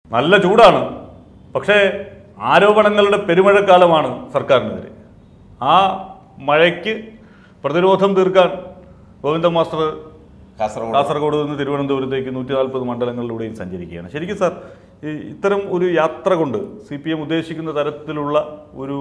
നല്ല ചൂടാണ് പക്ഷേ ആരോപണങ്ങളുടെ പെരുമഴക്കാലമാണ് സർക്കാരിനെതിരെ ആ മഴയ്ക്ക് പ്രതിരോധം തീർക്കാൻ ഗോവിന്ദ മാസ്റ്റർ കാസർഗോഡ് കാസർഗോഡ് നിന്ന് തിരുവനന്തപുരത്തേക്ക് നൂറ്റി നാൽപ്പത് മണ്ഡലങ്ങളിലൂടെയും സഞ്ചരിക്കുകയാണ് ശരിക്കും സാർ ഈ ഇത്തരം ഒരു യാത്ര കൊണ്ട് സി പി എം ഉദ്ദേശിക്കുന്ന തരത്തിലുള്ള ഒരു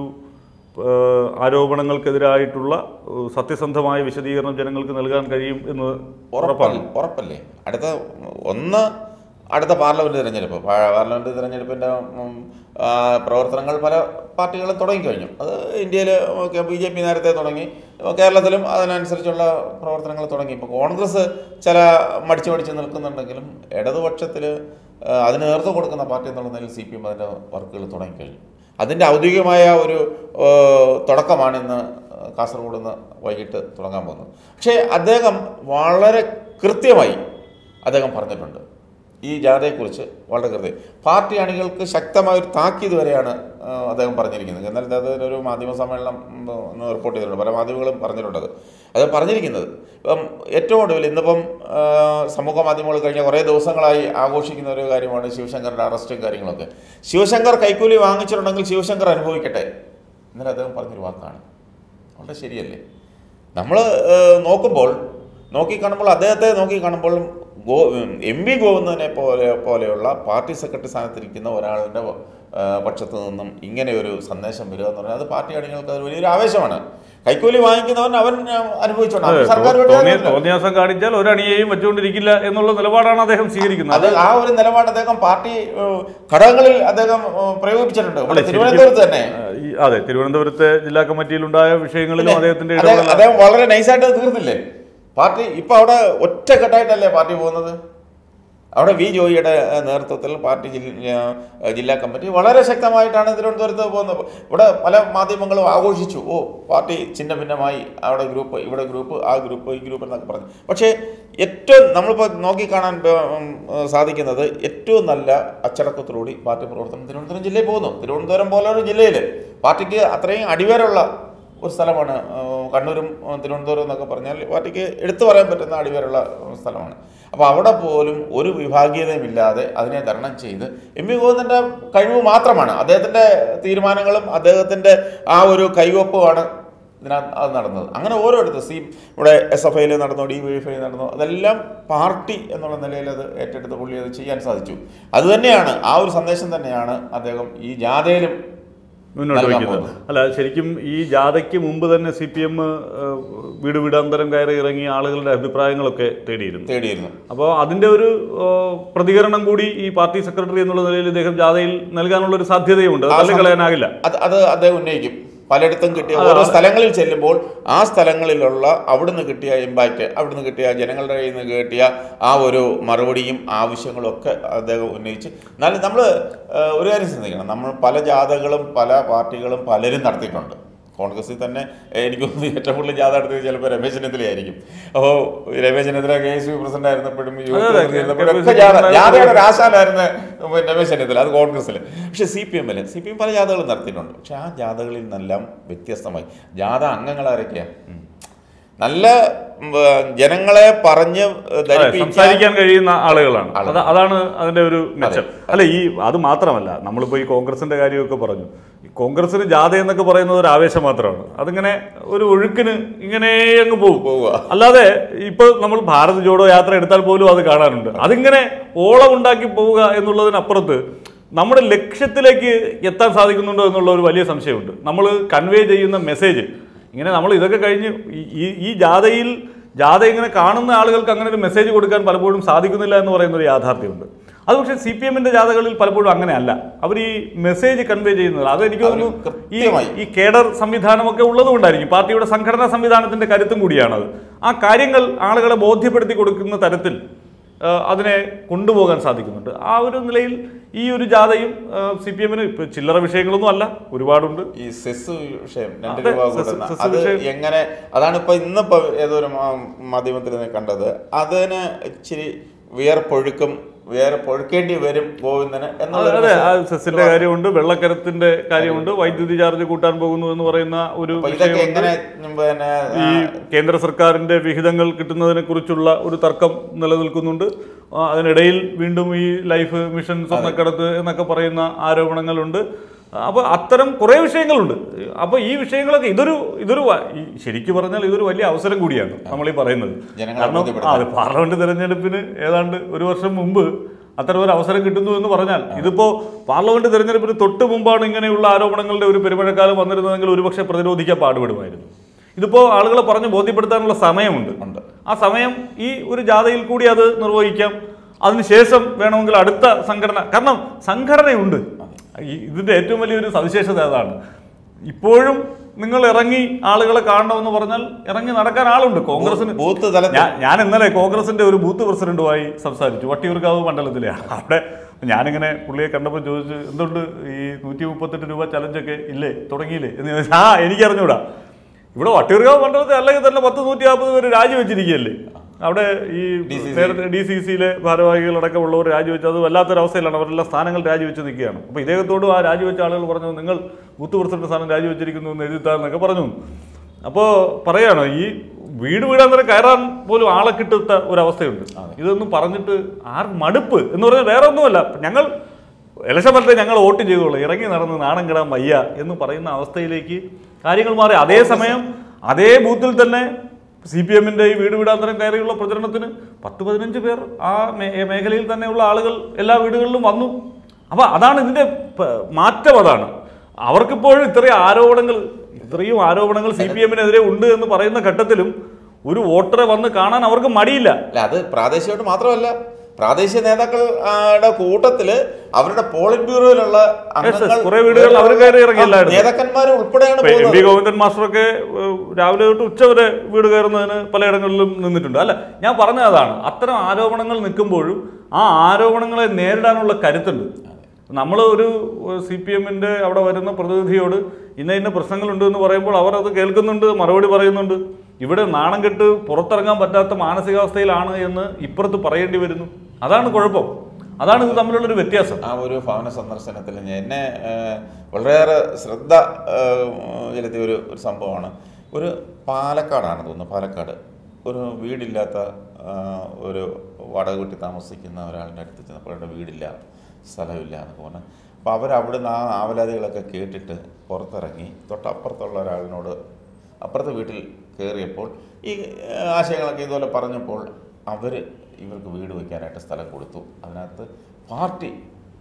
ആ, ആരോപണങ്ങൾക്കെതിരായിട്ടുള്ള ആ, സത്യസന്ധമായ വിശദീകരണം ജനങ്ങൾക്ക് നൽകാൻ കഴിയും എന്ന് ഉറപ്പാണ് ഉറപ്പല്ല ഉറപ്പല്ലേ അടുത്ത ഒന്ന് അടുത്ത പാർലമെന്റ് തിരഞ്ഞെടുപ്പ് പാ- പാർലമെന്റ് തിരഞ്ഞെടുപ്പിന്റെ ഉം, ആ, പ്രവർത്തനങ്ങൾ പല പാർട്ടികളും തുടങ്ങിക്കഴിഞ്ഞു അത് ഇന്ത്യയിൽ ബി ജെ പി നേരത്തെ തുടങ്ങി കേരളത്തിലും അതിനനുസരിച്ചുള്ള പ്രവർത്തനങ്ങൾ തുടങ്ങി ഇപ്പോൾ കോൺഗ്രസ് ചില മടിച്ചു മടിച്ച് നിൽക്കുന്നുണ്ടെങ്കിലും ഇടതുപക്ഷത്തിൽ അതിന് നേതൃത്വം കൊടുക്കുന്ന പാർട്ടി എന്നുള്ള നിലയിൽ സി പി എം അതിൻ്റെ വർക്കുകൾ തുടങ്ങിക്കഴിഞ്ഞു അതിൻ്റെ ഔദ്യോഗികമായ ഒരു ഏഹ്, തുടക്കമാണ് ഇന്ന് കാസർഗോഡ് നിന്ന് വൈകിട്ട് തുടങ്ങാൻ പോകുന്നത് പക്ഷേ അദ്ദേഹം വളരെ കൃത്യമായി അദ്ദേഹം പറഞ്ഞിട്ടുണ്ട് ഈ ജാഥയെക്കുറിച്ച് വളരെ കൃത്യം പാർട്ടി അണികൾക്ക് ശക്തമായ ഒരു താക്കീത് വരെയാണ് ആ, അദ്ദേഹം പറഞ്ഞിരിക്കുന്നത് എന്നാൽ അദ്ദേഹത്തിന് ഒരു മാധ്യമ സമ്മേളനം ഉം, ഒന്ന് റിപ്പോർട്ട് ചെയ്തിട്ടുണ്ട് പല മാധ്യമങ്ങളും പറഞ്ഞിട്ടുണ്ട് അത് പറഞ്ഞിരിക്കുന്നത് ഇപ്പം ഏറ്റവും ഒടുവിൽ ഇന്നിപ്പം ആ, സമൂഹ മാധ്യമങ്ങൾ കഴിഞ്ഞ കുറേ ദിവസങ്ങളായി ആഘോഷിക്കുന്ന ഒരു കാര്യമാണ് ശിവശങ്കറിൻ്റെ അറസ്റ്റും കാര്യങ്ങളൊക്കെ ശിവശങ്കർ കൈക്കൂലി വാങ്ങിച്ചിട്ടുണ്ടെങ്കിൽ ശിവശങ്കർ അനുഭവിക്കട്ടെ എന്നല്ല അദ്ദേഹം പറഞ്ഞൊരു വാക്കാണ് വളരെ ശരിയല്ലേ നമ്മൾ നോക്കുമ്പോൾ നോക്കി കാണുമ്പോൾ അദ്ദേഹത്തെ നോക്കി കാണുമ്പോൾ ഗോ എം വി ഗോവിന്ദനെ പോലെ പോലെയുള്ള പാർട്ടി സെക്രട്ടറി സ്ഥാനത്തിരിക്കുന്ന ഒരാളുടെ ആ, പക്ഷത്തു നിന്നും ഇങ്ങനെ ഒരു സന്ദേശം വരിക എന്ന് പറഞ്ഞാൽ അത് പാർട്ടി അണികൾക്ക് അത് വലിയൊരു ആവേശമാണ് കൈക്കൂലി വാങ്ങിക്കുന്നവൻ അവൻ അനുഭവിച്ചോണം അതെ, അത് സർക്കാർ തോന്നിയ വിട്ടുതരുന്നില്ല. തോന്നിയാസം കാണിച്ചാൽ ഒരണിയെയും വെച്ചുകൊണ്ടിരിക്കില്ല എന്നുള്ള നിലപാടാണ് അദ്ദേഹം സ്വീകരിക്കുന്നത് അത് ആ ഒരു നിലപാട് അദ്ദേഹം പാർട്ടി ഏഹ്, ഘടകങ്ങളിൽ അദ്ദേഹം ഏഹ്, പ്രയോഗിച്ചിട്ടുണ്ട് ഇവിടെ അല്ല, ശരിക്കും, തിരുവനന്തപുരത്ത് തന്നെ ആ, ഈ- അതെ തിരുവനന്തപുരത്തെ ജില്ലാ കമ്മിറ്റിയിലുണ്ടായ വിഷയങ്ങളിലും അദ്ദേഹത്തിന്റെ അദ്ദേഹം ഇടപെടൽ അദ്ദേഹം വളരെ നൈസായിട്ട് അത് തീർന്നില്ലേ പാർട്ടി ഇപ്പൊ അവിടെ ഒറ്റക്കെട്ടായിട്ടല്ലേ പാർട്ടി പോകുന്നത് അവിടെ വി ജോയിയുടെ ഏഹ്, നേതൃത്വത്തിൽ പാർട്ടി ജില്ല- ഏഹ്, ജില്ലാ കമ്മിറ്റി വളരെ ശക്തമായിട്ടാണ് തിരുവനന്തപുരത്ത് പോകുന്നത് ഇവിടെ പല മാധ്യമങ്ങളും ആഘോഷിച്ചു ഓ പാർട്ടി ചിഹ്ന ഭിന്നമായി അവിടെ ഗ്രൂപ്പ് ഇവിടെ ഗ്രൂപ്പ് ആ ഗ്രൂപ്പ് ഈ ഗ്രൂപ്പ് എന്നൊക്കെ പറഞ്ഞു പക്ഷേ ഏറ്റവും നമ്മളിപ്പോൾ നോക്കിക്കാണാൻ പ- ഉം, ഏഹ്, സാധിക്കുന്നത് ഏറ്റവും നല്ല അച്ചടക്കത്തോടുകൂടി പാർട്ടി പ്രവർത്തനം തിരുവനന്തപുരം ജില്ലയിൽ പോകുന്നു തിരുവനന്തപുരം പോലെ ഒരു ജില്ലയിൽ പാർട്ടിക്ക് അത്രയും അടിവേരുള്ള ഒരു സ്ഥലമാണ് ഏഹ് കണ്ണൂരും ഏഹ് തിരുവനന്തപുരം എന്നൊക്കെ പറഞ്ഞാൽ പാർട്ടിക്ക് എടുത്തു പറയാൻ പറ്റുന്ന അടിവേറുള്ള ഏഹ് സ്ഥലമാണ് അപ്പോൾ അവിടെ പോലും ഒരു വിഭാഗീയതയുമില്ലാതെ അതിനെ തരണം ചെയ്ത് എം വി ഗോവിന്ദൻ്റെ കഴിവ് മാത്രമാണ് അദ്ദേഹത്തിൻ്റെ തീരുമാനങ്ങളും അദ്ദേഹത്തിൻ്റെ ആ ഒരു കൈവപ്പുമാണ് ഇതിനകത്ത് അത് നടന്നത് അങ്ങനെ ഓരോരുത്തർ സി ഇവിടെ എസ് എഫ് ഐയിൽ നടന്നോ ഡി വൈ എഫ് ഐ നടന്നോ അതെല്ലാം പാർട്ടി എന്നുള്ള നിലയിൽ അത് ഏറ്റെടുത്ത് പുള്ളി അത് ചെയ്യാൻ സാധിച്ചു അതുതന്നെയാണ് ആ ഒരു സന്ദേശം തന്നെയാണ് അദ്ദേഹം ഈ ജാഥയിലും മുന്നോട്ട് നൽകാൻ വയ്ക്കുന്നത് അല്ല ശരിക്കും ഈ ജാഥയ്ക്ക് മുമ്പ് തന്നെ സി പി എം വീട് വീടാന്തരം കയറി ഇറങ്ങി ആളുകളുടെ അഭിപ്രായങ്ങളൊക്കെ തേടിയിരുന്നു തേടിയിരുന്നു അപ്പോൾ അതിന്റെ ഒരു ആ, പ്രതികരണം കൂടി ഈ പാർട്ടി സെക്രട്ടറി എന്നുള്ള നിലയിൽ ഇദ്ദേഹം ജാഥയിൽ നൽകാനുള്ള ഒരു സാധ്യതയുണ്ട് അത് ആ സം- തള്ളിക്കളയാനാകില്ല അത് അത് അദ്ദേഹം ഉന്നയിക്കും പലയിടത്തും കിട്ടിയ ഓരോ സ്ഥലങ്ങളിൽ ചെല്ലുമ്പോൾ ആ സ്ഥലങ്ങളിലുള്ള അവിടുന്ന് കിട്ടിയ ഇമ്പാക്റ്റ് അവിടുന്ന് കിട്ടിയ ജനങ്ങളുടെ കയ്യിൽ നിന്ന് കിട്ടിയ ആ ഒരു മറുപടിയും ആവശ്യങ്ങളും ഒക്കെ അദ്ദേഹം ഉന്നയിച്ച് എന്നാലും നമ്മൾ ഒരു കാര്യം ശ്രദ്ധിക്കണം നമ്മൾ പല ജാഥകളും പല പാർട്ടികളും പലരും നടത്തിയിട്ടുണ്ട് കോൺഗ്രസിൽ തന്നെ ഏഹ്, എനിക്ക് തോന്നുന്നു ഏറ്റവും കൂടുതൽ ജാഥ നടത്തിയത് ചിലപ്പോൾ രമേശ് ചെന്നിത്തലയായിരിക്കും അപ്പോൾ Ramesh Chennithala K S U president ആയിരുന്നപ്പോഴും യൂത്ത് അതെ, കോൺഗ്രസ് ആയിരുന്നപ്പോഴും ഒക്കെ കെ- ജാഥ കെ- ജാഥയുടെ ഒരു ആശാനായിരുന്നു രമേശ് ചെന്നിത്തല അത് കോൺഗ്രസ്സിൽ പക്ഷെ സി പി എമ്മിൽ സി പി എം പല ജാഥകളും നടത്തിയിട്ടുണ്ട് പക്ഷെ ആ ജാഥകളിൽ നിന്നെല്ലാം വ്യത്യസ്തമായി ജാഥ അംഗങ്ങൾ ആരൊക്കെയാണ് നല്ല ഉം, ജനങ്ങളെ പറഞ്ഞ് അതെ, ധരിപ്പിക്കാൻ സംസാരിക്കാൻ കഴിയുന്ന ആളുകളാണ് അത് അതാണ് അതിന്റെ ഒരു മെച്ചം അല്ല ഈ അത് മാത്രമല്ല നമ്മളിപ്പോ ഈ കോൺഗ്രസിന്റെ കാര്യമൊക്കെ പറഞ്ഞു ഈ കോൺഗ്രസിന് ജാഥ എന്നൊക്കെ പറയുന്നത് ഒരു ആവേശം മാത്രമാണ് അതിങ്ങനെ ഒരു ഒഴുക്കിന് ഇങ്ങനെ അങ്ങ് പോകും പോവുക അല്ലാതെ ഇപ്പൊ നമ്മൾ ഭാരത് ജോഡോ യാത്ര എടുത്താൽ പോലും അത് കാണാനുണ്ട് അതിങ്ങനെ ഓളം ഉണ്ടാക്കി പോവുക എന്നുള്ളതിനപ്പുറത്ത് നമ്മുടെ ലക്ഷ്യത്തിലേക്ക് എത്താൻ സാധിക്കുന്നുണ്ടോ എന്നുള്ള ഒരു വലിയ സംശയമുണ്ട് നമ്മൾ കൺവേ ചെയ്യുന്ന മെസ്സേജ് ഇങ്ങനെ നമ്മൾ ഇതൊക്കെ കഴിഞ്ഞ് ഈ- ഈ ഈ ജാഥയിൽ ജാഥ ഇങ്ങനെ കാണുന്ന ആളുകൾക്ക് അങ്ങനെ ഒരു മെസ്സേജ് കൊടുക്കാൻ പലപ്പോഴും സാധിക്കുന്നില്ല എന്ന് പറയുന്ന ഒരു യാഥാർത്ഥ്യമുണ്ട് അത് പക്ഷേ സി പി എമ്മിന്റെ ജാഥകളിൽ പലപ്പോഴും അങ്ങനെയല്ല അവർ ഈ മെസ്സേജ് കൺവേ ചെയ്യുന്നത് അത് എനിക്ക് അവര് തോന്നുന്നു ഈ കൃത്യമായി. ഈ കേഡർ സംവിധാനമൊക്കെ ഉള്ളതുകൊണ്ടായിരിക്കും പാർട്ടിയുടെ സംഘടനാ സംവിധാനത്തിന്റെ കരുത്തും കൂടിയാണത് ആ കാര്യങ്ങൾ ആളുകളെ ബോധ്യപ്പെടുത്തി കൊടുക്കുന്ന തരത്തിൽ ആ, അതിനെ കൊണ്ടുപോകാൻ സാധിക്കുന്നുണ്ട് ആ ഒരു നിലയിൽ ഈ ഒരു ജാഥയും സി പി എമ്മിന് ഇപ്പൊ ചില്ലറ വിഷയങ്ങളൊന്നും അല്ല ഒരുപാടുണ്ട് ഈ സെസ് വിഷയം രണ്ട് അതെ, രൂപ സെസ്- കൂടുന്ന സെസ് അത് വിഷയം. എങ്ങനെ അതാണ് ഇപ്പൊ ഇന്നിപ്പോ ഏതൊരു മാ- മാധ്യമത്തിൽ നിന്ന് കണ്ടത് അതിന് ഇച്ചിരി വിയർപ്പൊഴുക്കും വേറെ പൊഴുക്കേണ്ടി വരും ഗോവിന്ദന് അതെ എന്നുള്ള അതെ ആ സെസ്സിന്റെ കാര്യമുണ്ട് വെള്ളക്കരത്തിന്റെ കാര്യമുണ്ട് വൈദ്യുതി ചാർജ് കൂട്ടാൻ പോകുന്നു എന്ന് പറയുന്ന ഒരു അപ്പൊ ഇതൊക്കെ വിഷയമുണ്ട് എങ്ങനെ ഉം, പിന്നെ ഈ കേന്ദ്ര സർക്കാരിന്റെ വിഹിതങ്ങൾ കിട്ടുന്നതിനെ കുറിച്ചുള്ള ഒരു തർക്കം നിലനിൽക്കുന്നുണ്ട് ആ, അതിനിടയിൽ വീണ്ടും ഈ ലൈഫ് മിഷൻ സ്വർണ്ണക്കടത്ത് എന്നൊക്കെ പറയുന്ന ആരോപണങ്ങളുണ്ട് അപ്പോൾ അത്തരം കുറേ വിഷയങ്ങളുണ്ട് അപ്പോൾ ഈ വിഷയങ്ങളൊക്കെ ഇതൊരു ഇതൊരു വ- ഈ ശരിക്കും പറഞ്ഞാൽ ഇതൊരു വലിയ അവസരം കൂടിയാണ് നമ്മൾ ഈ പറയുന്നത് ജനങ്ങളെ കാരണം ബോധ്യപ്പെടുത്താൻ. ആ, അത് പാർലമെന്റ് തെരഞ്ഞെടുപ്പിന് ഏതാണ്ട് ഒരു വർഷം മുമ്പ് അത്തരം ഒരു അവസരം കിട്ടുന്നു എന്ന് പറഞ്ഞാൽ ഇതിപ്പോ പാർലമെന്റ് തെരഞ്ഞെടുപ്പിന് തൊട്ട് മുമ്പാണ് ഇങ്ങനെയുള്ള ആരോപണങ്ങളുടെ ഒരു പെരുമഴക്കാലം വന്നിരുന്നതെങ്കിൽ ഒരുപക്ഷെ പ്രതിരോധിക്കാൻ പാടുപെടുമായിരുന്നു ഇതിപ്പോ ആളുകളെ പറഞ്ഞ് ബോധ്യപ്പെടുത്താനുള്ള സമയമുണ്ട് ഉണ്ട് ആ സമയം ഈ ഒരു ജാഥയിൽ കൂടി അത് നിർവഹിക്കാം അതിനുശേഷം വേണമെങ്കിൽ അടുത്ത സംഘടന കാരണം സംഘടനയുണ്ട് ഈ ഇതിന്റെ ഏറ്റവും വലിയൊരു സവിശേഷത അതാണ് ഇപ്പോഴും നിങ്ങൾ ഇറങ്ങി ആളുകളെ കാണണമെന്ന് പറഞ്ഞാൽ ഇറങ്ങി നടക്കാൻ ആളുണ്ട് കോൺഗ്രസിന് ബൂത്ത് തലത്തിൽ ഞാൻ ഞാൻ ഇന്നലെ കോൺഗ്രസിന്റെ ഒരു ബൂത്ത് പ്രസിഡന്റുമായി സംസാരിച്ചു വട്ടിയൂർക്കാവ് മണ്ഡലത്തിലെയാണ് അവിടെ ഞാനിങ്ങനെ പുള്ളിയെ കണ്ടപ്പോൾ ചോദിച്ചു എന്തുകൊണ്ട് ഈ നൂറ്റി മുപ്പത്തെട്ട് രൂപ ചലഞ്ചൊക്കെ ഇല്ലേ തുടങ്ങിയില്ലേ എന്ന് ചോദിച്ചു ആ എനിക്ക് അറിഞ്ഞൂടാ ഇവിടെ വട്ടിയൂർക്കാവ് മണ്ഡലത്തിൽ അല്ലെങ്കിൽ തന്നെ പത്ത് നൂറ്റി നാൽപ്പത് പേര് രാജിവെച്ചിരിക്കുകയല്ലേ അവിടെ ഈ DCC. നേരത്തെ ഡി സി സിയിലെ ഭാരവാഹികളടക്കമുള്ളവർ രാജിവെച്ച് അത് വല്ലാത്തൊരവസ്ഥയിലാണ് അവരെല്ലാം സ്ഥാനങ്ങൾ രാജിവെച്ച് നിൽക്കുകയാണ് അപ്പോൾ ഇദ്ദേഹത്തോടും ആ രാജിവെച്ച ആളുകൾ പറഞ്ഞു നിങ്ങൾ ബൂത്ത് പ്രസിഡന്റ് സ്ഥാനം രാജിവെച്ചിരിക്കുന്നു എന്ന് എഴുതിത്താന്നൊക്കെ പറഞ്ഞു അപ്പോൾ പറയാണ് ഈ വീട് വീടാന്തരം കയറാൻ പോലും ആളെ കിട്ടാത്ത ഒരവസ്ഥയുണ്ട് ഇതൊന്നും പറഞ്ഞിട്ട് ആർക്ക് മടുപ്പ് എന്ന് പറഞ്ഞാൽ വേറെ ഒന്നുമല്ല ഞങ്ങൾ ഇലക്ഷൻ ഫലത്തെ ഞങ്ങൾ വോട്ട് ചെയ്തോളൂ ഇറങ്ങി നടന്ന് നാണം കിടാൻ വയ്യ എന്ന് പറയുന്ന അവസ്ഥയിലേക്ക് കാര്യങ്ങൾ മാറി അതേസമയം അതേ ബൂത്തിൽ തന്നെ സി പി എമ്മിന്റെ ഈ വീട് വീടാന്തരം കയറിയുള്ള പ്രചരണത്തിന് പത്ത് പതിനഞ്ച് പേർ ആ മേ- മേഖലയിൽ തന്നെയുള്ള ആളുകൾ എല്ലാ വീടുകളിലും വന്നു അപ്പൊ അതാണ് ഇതിന്റെ പ- മാറ്റം അതാണ് അവർക്കിപ്പോഴും ഇത്രയും ആരോപണങ്ങൾ ഇത്രയും ആരോപണങ്ങൾ സി പി എമ്മിനെതിരെ ഉണ്ട് എന്ന് പറയുന്ന ഘട്ടത്തിലും ഒരു വോട്ടറെ വന്ന് കാണാൻ അവർക്ക് മടിയില്ല അല്ല അത് പ്രാദേശികമായിട്ട് മാത്രമല്ല പ്രാദേശിക നേതാക്കളുടെ കൂട്ടത്തില് അവരുടെ പോളിറ്റ് ബ്യൂറോയിലുള്ള അംഗങ്ങൾ കുറേ വീടുകളിൽ അവര് കയറി ഇറങ്ങിയല്ലായിരുന്നു. നേതാക്കന്മാരും ഉൾപ്പെടെയാണ് ഇപ്പൊ എം പോകുന്നത് പി ഗോവിന്ദൻ മാസ്റ്ററൊക്കെ ഏഹ്, രാവിലെ തൊട്ട് ഉച്ച വരെ വീട് കയറുന്നതിന് പലയിടങ്ങളിലും നിന്നിട്ടുണ്ട് അല്ല ഞാൻ പറഞ്ഞത് അതാണ് അത്തരം ആരോപണങ്ങൾ നിൽക്കുമ്പോഴും ആ ആരോപണങ്ങളെ നേരിടാനുള്ള കരുത്തുണ്ട് നമ്മൾ ഒരു സി പി എമ്മിന്റെ അവിടെ വരുന്ന പ്രതിനിധിയോട് ഇന്ന ഇന്ന പ്രശ്നങ്ങളുണ്ട് എന്ന് പറയുമ്പോൾ അവർ അത് കേൾക്കുന്നുണ്ട് മറുപടി പറയുന്നുണ്ട് ഇവിടെ നാണം കെട്ട് പുറത്തിറങ്ങാൻ പറ്റാത്ത മാനസികാവസ്ഥയിലാണ് എന്ന് ഇപ്പുറത്ത് പറയേണ്ടി വരുന്നു അതാണ് കുഴപ്പം അതാണ് ഇത് തമ്മിലുള്ളൊരു വ്യത്യാസം ആ ഒരു ഭവന സന്ദർശനത്തിൽ ഞാൻ എന്നെ ഏഹ്, വളരെയേറെ ശ്രദ്ധ ഏഹ്, ചെലുത്തിയ ഒരു ഒരു സംഭവമാണ് ഒരു പാലക്കാടാണ് തോന്നുന്നു പാലക്കാട് ഒരു വീടില്ലാത്ത ആ, ഒരു വാടക വീട്ടിൽ താമസിക്കുന്ന ഒരാളുടെ അടുത്ത് ചെന്നപ്പോൾ അവരുടെ വീടില്ല സ്ഥലമില്ല എന്നൊക്കെ പറഞ്ഞു അപ്പോൾ അവർ അവിടുന്ന് ആ ആവലാതികളൊക്കെ കേട്ടിട്ട് പുറത്തിറങ്ങി തൊട്ടപ്പുറത്തുള്ള ഒരാളിനോട് അപ്പുറത്തെ വീട്ടിൽ കയറിയപ്പോൾ ഈ ഏഹ്, ആശയങ്ങളൊക്കെ ഇതുപോലെ പറഞ്ഞപ്പോൾ അവർ ഇവർക്ക് വീട് വയ്ക്കാനായിട്ട് സ്ഥലം കൊടുത്തു അതിനകത്ത് പാർട്ടി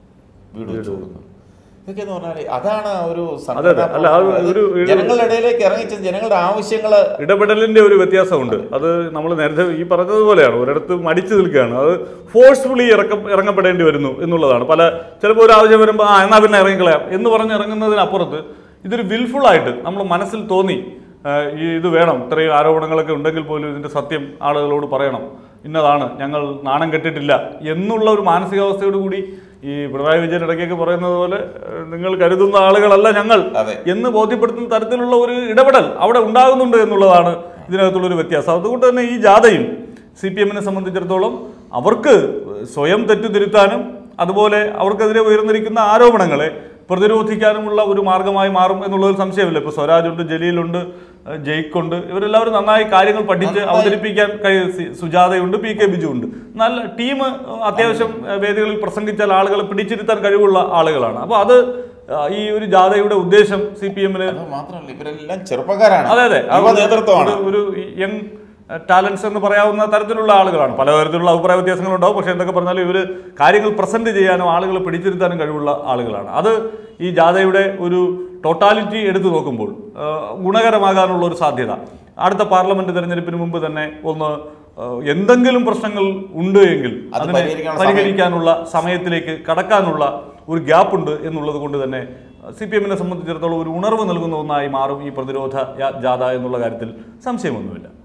വീട് വെച്ചു കൊടുക്കും ഇതൊക്കെ എന്ന് പറഞ്ഞാൽ അതാണ് ഒരു അതെ, അതെ. അല്ല, അത് ഒരു- ഒരു- ജനങ്ങളുടെ ഇടയിലേക്ക് ഇറങ്ങിച്ചെന്ന് ജനങ്ങളുടെ ആവശ്യങ്ങൾ ഇടപെടലിന്റെ ഒരു വ്യത്യാസമുണ്ട് അത് നമ്മൾ നേരത്തെ ഈ പറഞ്ഞതുപോലെയാണ് ഒരിടത്ത് മടിച്ചു നിൽക്കുകയാണ് അത് ഫോഴ്സ്ഫുള്ളി ഇറക്ക ഇറങ്ങപ്പെടേണ്ടി വരുന്നു എന്നുള്ളതാണ് പല ചിലപ്പോൾ ഒരു ആവശ്യം വരുമ്പോൾ ആ എന്നാ പിന്നെ ഇറങ്ങിക്കളയാം എന്ന് പറഞ്ഞ് ഇറങ്ങുന്നതിനപ്പുറത്ത് ഇതൊരു വിൽഫുൾ ആയിട്ട് നമ്മൾ മനസ്സിൽ തോന്നി ആ, ഈ ഇത് വേണം ഇത്രയും ആരോപണങ്ങളൊക്കെ ഉണ്ടെങ്കിൽ പോലും ഇതിന്റെ സത്യം ആളുകളോട് പറയണം ഇന്നതാണ് ഞങ്ങൾ നാണം കെട്ടിട്ടില്ല എന്നുള്ള ഒരു മാനസികാവസ്ഥയോട് കൂടി ഈ പിണറായി വിജയൻ ഇടയ്ക്കൊക്കെ പറയുന്നത് പോലെ ഏഹ്, നിങ്ങൾ കരുതുന്ന ആളുകളല്ല ഞങ്ങൾ അതെ. എന്ന് ബോധ്യപ്പെടുത്തുന്ന തരത്തിലുള്ള ഒരു ഇടപെടൽ അവിടെ ഉണ്ടാകുന്നുണ്ട് എന്നുള്ളതാണ് ഇതിനകത്തുള്ള ഒരു വ്യത്യാസം അതുകൊണ്ട് തന്നെ ഈ ജാഥയും സി പി എമ്മിനെ സംബന്ധിച്ചിടത്തോളം അവർക്ക് സ്വയം തെറ്റുതിരുത്താനും അതുപോലെ അവർക്കെതിരെ ഉയർന്നിരിക്കുന്ന ആരോപണങ്ങളെ പ്രതിരോധിക്കാനുമുള്ള ഒരു മാർഗമായി മാറും എന്നുള്ളതിൽ സംശയമില്ല ഇപ്പോൾ സ്വരാജ് ഉണ്ട് ജലീലുണ്ട് ഏഹ് ജയ്ക്കുണ്ട് ഇവരെല്ലാവരും നന്നായി കാര്യങ്ങൾ പഠിച്ച് നന്നായി. അവതരിപ്പിക്കാൻ കഴി സി- സുജാതയുണ്ട് പി കെ ബിജു ഉണ്ട് നല്ല ടീം അത്യാവശ്യം ഏഹ് വേദികളിൽ പ്രസംഗിച്ചാൽ ആളുകളെ പിടിച്ചിരുത്താൻ കഴിവുള്ള ആളുകളാണ് അപ്പോൾ അത് ആ, ഈ ഒരു ജാഥയുടെ ഉദ്ദേശം സി പി എമ്മിന് അത് മാത്രമല്ല ഇവരെല്ലാം ചെറുപ്പക്കാരാണ് അതെ അതെ ആ യുവ ഒരു- നേതൃത്വമാണ് ഒരു- ഒരു യങ് ടാലൻസ് എന്ന് പറയാവുന്ന തരത്തിലുള്ള ആളുകളാണ് പല തരത്തിലുള്ള അഭിപ്രായ വ്യത്യാസങ്ങളുണ്ടാവും പക്ഷേ എന്തൊക്കെ പറഞ്ഞാലും ഇവർ കാര്യങ്ങൾ പ്രസന്റ് ചെയ്യാനും ആളുകളെ പിടിച്ചിരുത്താനും കഴിവുള്ള ആളുകളാണ് അത് ഈ ജാഥയുടെ ഒരു ടോട്ടാലിറ്റി എടുത്തു നോക്കുമ്പോൾ ആ, ഗുണകരമാകാനുള്ള ഒരു സാധ്യത അടുത്ത പാർലമെന്റ് തെരഞ്ഞെടുപ്പിന് മുമ്പ് തന്നെ ഒന്ന് ആ, എന്തെങ്കിലും പ്രശ്നങ്ങൾ ഉണ്ട് എങ്കിൽ അത് അതിനെ പരിഹരിക്കാനുള്ള സമയം- പരിഹരിക്കാനുള്ള സമയത്തിലേക്ക് കടക്കാനുള്ള ഒരു ഗ്യാപ്പ് ഉണ്ട് എന്നുള്ളത് കൊണ്ട് തന്നെ സി പി എമ്മിനെ സംബന്ധിച്ചിടത്തോളം ഒരു ഉണർവ് നൽകുന്ന ഒന്നായി മാറും ഈ പ്രതിരോധ യാ- ജാഥ എന്നുള്ള കാര്യത്തിൽ സംശയമൊന്നുമില്ല